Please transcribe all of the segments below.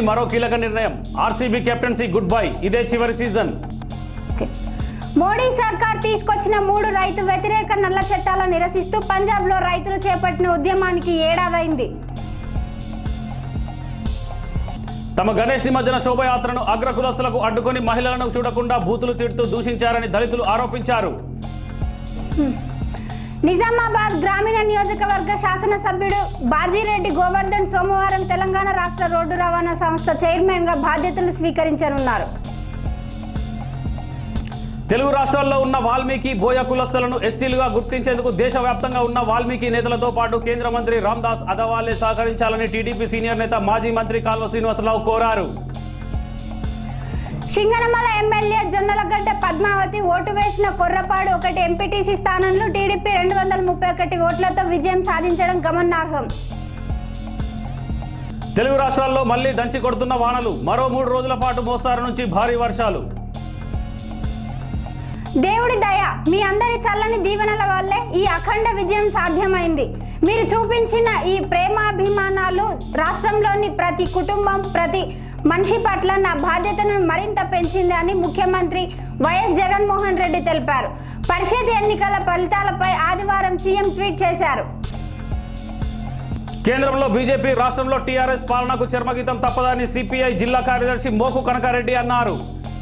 మరో కీలక నిర్ణయం ఆర్సీబీ కెప్టెన్సీ గుడ్ బై ఇదే చివరి సీజన్ ఓకే. మోడీ సర్కార్ తీసుకొచ్చిన మూడు రైతు వ్యతిరేక నల్ల చట్టాలను నిరసిస్తూ పంజాబ్లో రైతులు చేపట్టిన ఉద్యమానికి ఏడాదైంది తమ గణేష్ నిమజ్జన శోభయాత్రను అగ్రకులస్తులకు అడ్డుకొని మహిళలను చూడకుండా బూతులు తిడుతూ దూషించారని దళితులు ఆరోపించారు నిజామాబాద్ గ్రామీణ నియోజకవర్గ శాసనసభ్యుడు బాజీరెడ్డి గోవర్ధన్ సోమవారం తెలంగాణ రాష్ట్ర రోడ్డు రవాణా సంస్థ చైర్మన్ గా బాధ్యతలు స్వీకరించనున్నారు తెలుగు రాష్ట్రాల్లో ఉన్న వాల్మీకి బోయ కులస్తులను ఎస్టీలుగా గుర్తించేందుకు దేశవ్యాప్తంగా ఉన్న వాల్మీకి నేతలతో పాటు కేంద్ర మంత్రి రామ్దాస్ అదవాలే సహకరించాలని టీడీపీ సీనియర్ నేత మాజీ మంత్రి కాల్వ శ్రీనివాసరావు కోరారు సింగనమల ఎమ్మెల్యే జొన్నలగడ్డ పద్మావతి ఓటు వేసిన కొర్రపాడు ఒకటి ఎంపీటీసీ స్థానంలో టీడీపీ రెండు వందల ముప్పై ఒకటి ఓట్లతో విజయం సాధించడం గమనార్హం తెలుగు రాష్ట్రాల్లో మళ్లీ దంచి కొడుతున్న వానలు మరో మూడు రోజుల పాటు మోస్తారు నుంచి భారీ వర్షాలు దేవుడి దయ మీ అందరి చల్లని దీవెనల వల్లే ఈ అఖండ విజయం సాధ్యమైంది మీరు చూపించిన ఈ ప్రేమాభిమానాలు రాష్ట్రంలోని ప్రతి కుటుంబం ప్రతి మనిషి పట్ల నా బాధ్యతను మరింత పెంచింది అని ముఖ్యమంత్రి వైఎస్ జగన్మోహన్ రెడ్డి తెలిపారు పరిషత్ ఎన్నికల ఫలితాలపై ఆదివారం సీఎం ట్వీట్ చేశారు కేంద్రంలో బీజేపీ రాష్ట్రంలో టీఆర్ఎస్ పాలనకు చర్మగీతం తప్పదని సిపిఐ జిల్లా కార్యదర్శి మోకు కనకారెడ్డి అన్నారు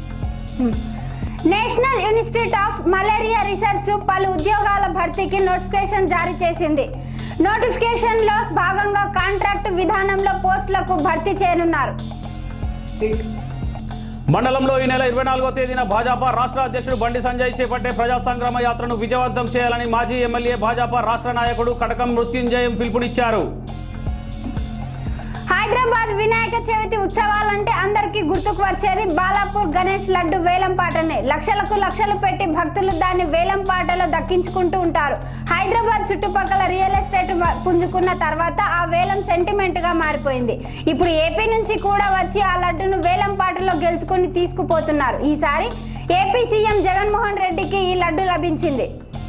national institute of malaria research పలు ఉద్యోగాల భర్తీకి నోటిఫికేషన్ జారీ చేసింది నోటిఫికేషన్లో భాగంగా కాంట్రాక్ట్ విధానంలో పోస్టులకు భర్తీ చేయనున్నారు మండలంలో ఈ నెల ఇరవై నాలుగో తేదీన భాజపా రాష్ట్ర అధ్యక్షుడు బండి సంజయ్ చేపట్టే ప్రజా సంగ్రామ యాత్రను విజయవంతం చేయాలని మాజీ ఎమ్మెల్యే భాజపా రాష్ట్ర నాయకుడు కటకం మృత్యుంజయం పిలుపునిచ్చారు హైదరాబాద్ వినాయక చవితి ఉత్సవాలంటే అందరికీ గుర్తుకు వచ్చేది బాలాపూర్ గణేష్ లడ్డు వేలం పాటనే లక్షలకు లక్షలు పెట్టి భక్తులు దాన్ని వేలం పాటలో దక్కించుకుంటూ ఉంటారు హైదరాబాద్ చుట్టుపక్కల రియల్ ఎస్టేట్ మ- పుంజుకున్న తర్వాత ఆ వేలం సెంటిమెంట్ గా మారిపోయింది ఇప్పుడు ఏపీ నుంచి కూడా వచ్చి ఆ లడ్డును వేలం పాటలో గెలుచుకుని తీసుకుపోతున్నారు ఈసారి ఏపీ సీఎం జగన్మోహన్ రెడ్డికి ఈ లడ్డు లభించింది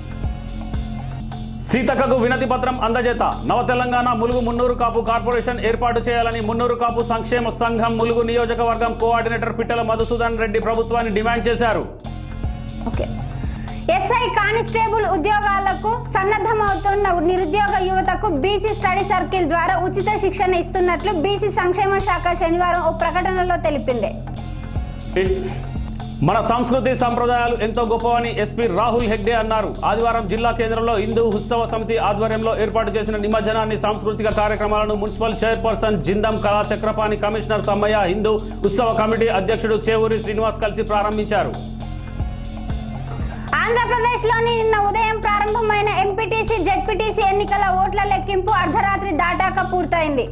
సీతక్కకు వినతి పత్రం అందజేత నవ తెలంగాణ ములుగు మున్నూరు కాపు కార్పొరేషన్ ఏర్పాటు చేయాలని మున్నూరు కాపు సంక్షేమ సంఘం ములుగు నియోజకవర్గం కోఆర్డినేటర్ పిట్టల మధుసూదన్ రెడ్డి ప్రభుత్వాన్ని డిమాండ్ చేశారు ఓకే ఎస్ఐ కానిస్టేబుల్ ఉద్యోగాలకు సన్నద్ధమవుతున్న నిరుద్యోగ యువతకు బీసీ స్టడీ సర్కిల్ ద్వారా ఉచిత శిక్షణ ఇస్తున్నట్లు బీసీ సంక్షేమ శాఖ శనివారం ఓ ప్రకటనలో తెలిపింది మన సంస్కృతి సంప్రదాయాలు ఎంతో గొప్పవని ఎస్పీ రాహుల్ హెగ్డే అన్నారు ఆదివారం జిల్లా కేంద్రంలో హిందూ ఉత్సవ సమితి ఆధ్వర్యంలో ఏర్పాటు చేసిన నిమజ్జనాన్ని సాంస్కృతిక కార్యక్రమాలను మున్సిపల్ చైర్పర్సన్ జిందం కళా చక్రపాణి కమిషనర్ సమ్మయ్య హిందూ ఉత్సవ కమిటీ అధ్యక్షుడు చేవూరి శ్రీనివాస్ కలిసి ప్రారంభించారు ఆంధ్రప్రదేశ్లోని నిన్న ఉదయం ప్రారంభమైన ఎంపీటీసీ జెడ్పీటీసీ ఎన్నికల ఓట్ల లెక్కింపు అర్ధరాత్రి దాటాక పూర్తయింది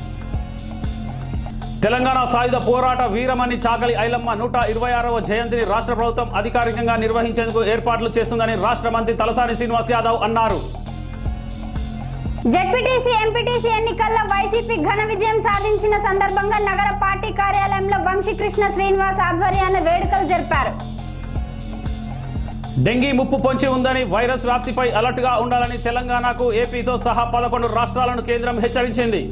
తెలంగాణ సాయుధ పోరాట వీరమణి చాకలి ఐలమ్మ నూట ఇరవై ఆరవ జయంతిని రాష్ట్ర ప్రభుత్వం అధికారికంగా నిర్వహించేందుకు ఏర్పాట్లు చేస్తుందని రాష్ట్ర మంత్రి తలసాని శ్రీనివాస్ యాదవ్ అన్నారు జెడ్పీటీసీ ఎంపీటీసీ ఎన్నికల్లో వైసీపీ ఘన విజయం సాధించిన సందర్భంగా నగర పార్టీ కార్యాలయంలో వంశీకృష్ణ శ్రీనివాస్ ఆధ్వర్యాన వేడుకలు జరిపారు డెంగీ ముప్పు పొంచి ఉందని వైరస్ వ్యాప్తిపై అలర్ట్ గా ఉండాలని తెలంగాణకు ఏపీతో సహా పదకొండు రాష్ట్రాలను కేంద్రం హెచ్చరించింది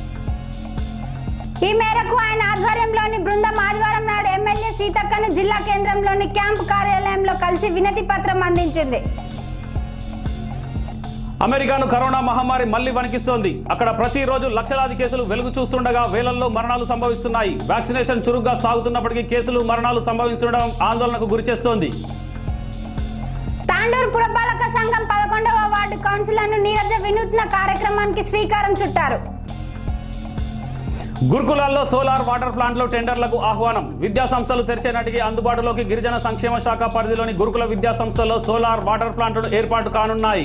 ఈ మేరకు ఆయన ఆధ్వర్యంలోని బృందం ఆదివారం నాడు ఎమ్మెల్యే సీతక్కను జిల్లా కేంద్రంలోని క్యాంపు కార్యాలయంలో కలిసి వినతి పత్రం అందించింది అమెరికాను కరోనా మహమ్మారి మళ్లీ వణికిస్తోంది అక్కడ ప్రతిరోజు లక్షలాది కేసులు వెలుగు చూస్తుండగా వేలల్లో మరణాలు సంభవిస్తున్నాయి వ్యాక్సినేషన్ చురుగ్గా సాగుతున్నప్పటికీ కేసులు మరణాలు సంభవిస్తుండడం ఆందోళనకు గురిచేస్తోంది తాండూరు పురపాలక సంఘం పదకొండవ వార్డు కౌన్సిలర్ను నీరజ వినూత్న కార్యక్రమానికి శ్రీకారం చుట్టారు గురుకులాల్లో సోలార్ వాటర్ ప్లాంట్లు టెండర్లకు ఆహ్వానం విద్యా సంస్థలు తెరిచే నాటికి అందుబాటులోకి గిరిజన సంక్షేమ శాఖ పరిధిలోని గురుకుల విద్యా సంస్థల్లో సోలార్ వాటర్ ప్లాంట్లు ఏర్పాటు కానున్నాయి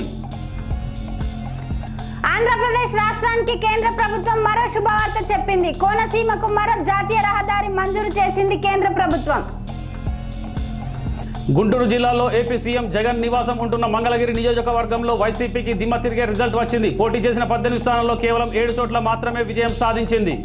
ఆంధ్రప్రదేశ్ రాష్ట్రానికి కేంద్ర ప్రభుత్వం మరో శుభవార్త చెప్పింది కోనసీమకు మరో జాతీయ రహదారి మంజూరు చేసింది కేంద్ర ప్రభుత్వం గుంటూరు జిల్లాలో ఏపీ సీఎం జగన్ నివాసం ఉంటున్న మంగళగిరి నియోజకవర్గంలో వైసీపీకి దిమ్మ తిరిగే రిజల్ట్ వచ్చింది పోటీ చేసిన పద్దెనిమిది స్థానాల్లో కేవలం ఏడు చోట్ల మాత్రమే విజయం సాధించింది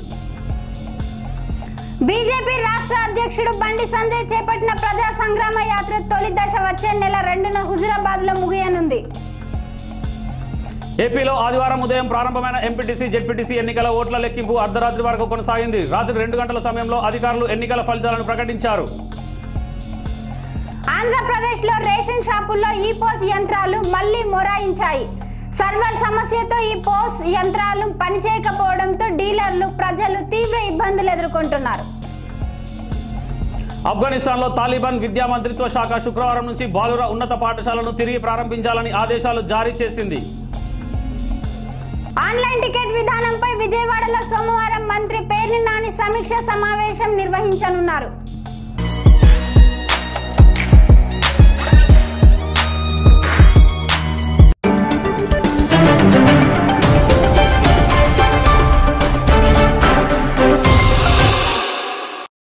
బీజేపీ రాష్ట్ర అధ్యక్షుడు బండి సంజయ్ చేపట్టిన ప్రజా సంగ్రామ యాత్ర తొలి దశ వచ్చే నెల రెండున హుజురాబాద్ లో ముగియనుంది ఏపీలో ఆదివారం ఉదయం ప్రారంభమైన ఎంపీటీసీ జెడ్పీటీసీ ఎన్నికల ఓట్ల లెక్కింపు అర్ధరాత్రి వరకు కొనసాగింది రాత్రి రెండు గంటల సమయంలో అధికారులు ఎన్నికల ఫలితాలను ప్రకటించారు ఆంధ్రప్రదేశ్ లో రేషన్ షాపుల్లో ఈ పోస్ యంత్రాలు మళ్లీ మొరాయించాయి సర్వర్ సమస్యతో ఈ పోస్ యంత్రాలు పనిచేయకపోవడంతో డీలర్లు ప్రజలు తీవ్ర ఇబ్బందులు ఎదుర్కొంటున్నారు ఆఫ్ఘనిస్తాన్లో తాలిబాన్ విద్యా మంత్రిత్వ శాఖ శుక్రవారం నుంచి బాలుర ఉన్నత పాఠశాలను తిరిగి ప్రారంభించాలని ఆదేశాలు జారీ చేసింది ఆన్లైన్ టికెట్ విధానంపై విజయవాడలో సోమవారం మంత్రి పేర్ని నాని సమీక్ష సమావేశం నిర్వహించనున్నారు